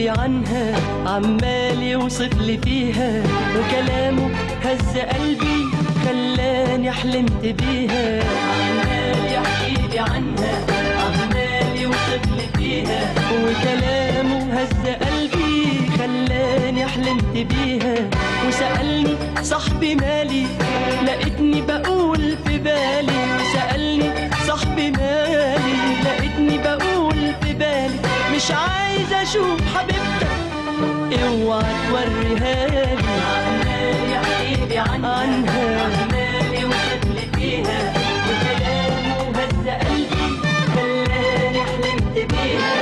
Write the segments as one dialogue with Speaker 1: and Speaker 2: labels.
Speaker 1: يحكي عنها عمال يوصف لي فيها وكلامه هز قلبي خلاني حلمت بيها عمال يحكي لي عنها عمال يوصف لي فيها وكلامه هز قلبي خلاني حلمت بيها وسألني صاحبي مالي لقيتني بقول في بالي وسألني صاحبي مالي لقيتني بقول في بالي مش عايز اشوف حبيبتك اوعى توريها لي عمال يحكي لي عنها عمال يوصف لي فيها وكلامه هز قلبي خلاني حلمت بيها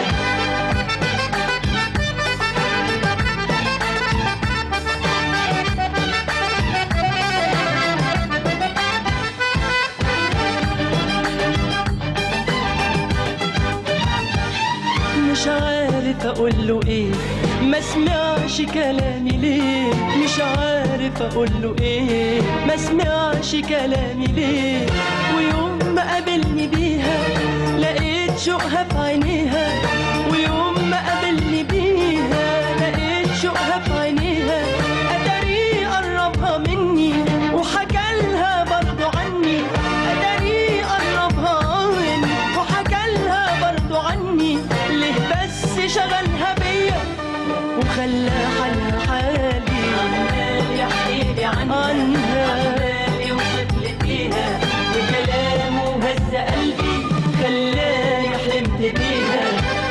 Speaker 1: مش عارف اقول له ايه ما سمعش كلامي ليه مش عارف اقول له ايه ما سمعش كلامي ليه ويوم ما قابلني بيها لقيت شوقها في عينيها ويوم ما قابلني بيها لقيت شوقها في عينيها اتاري قربها مني وحكى لها برضه عني اتاري قربها مني وحكى لها برضه عني ليه بس شغلها بيا وخلى حالها حالي عمال يحكي لي عنها عمال يوصف لي فيها وكلامه هز قلبي خلاني حلمت بيها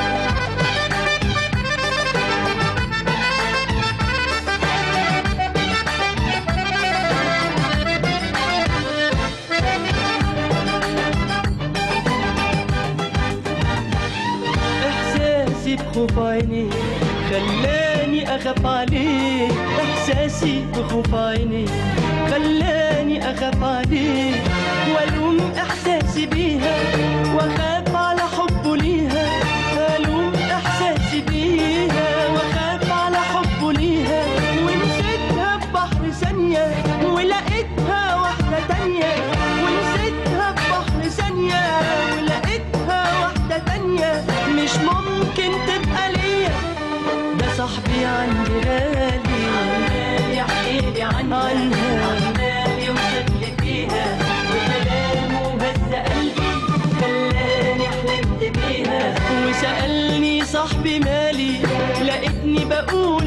Speaker 1: احساسي بخوف عيني خلاني اخاف عليه احساسي بخوف عيني خلاني اخاف عليه والوم احساسي بيها واخاف على حبه ليها الوم احساسي بيها واخاف على حبه ليها ونسيتها في بحر ثانيه ولقيتها واحده تانيه ونسيتها في بحر ثانيه ولقيتها واحده تانيه مش ممكن تبقى ليا ده صاحبي عندي غالي عمال يحكي لي عنها عمال يوصف لي فيها وكلامه هز قلبي خلاني حلمت بيها وسألني صاحبي مالي لقيتني بقول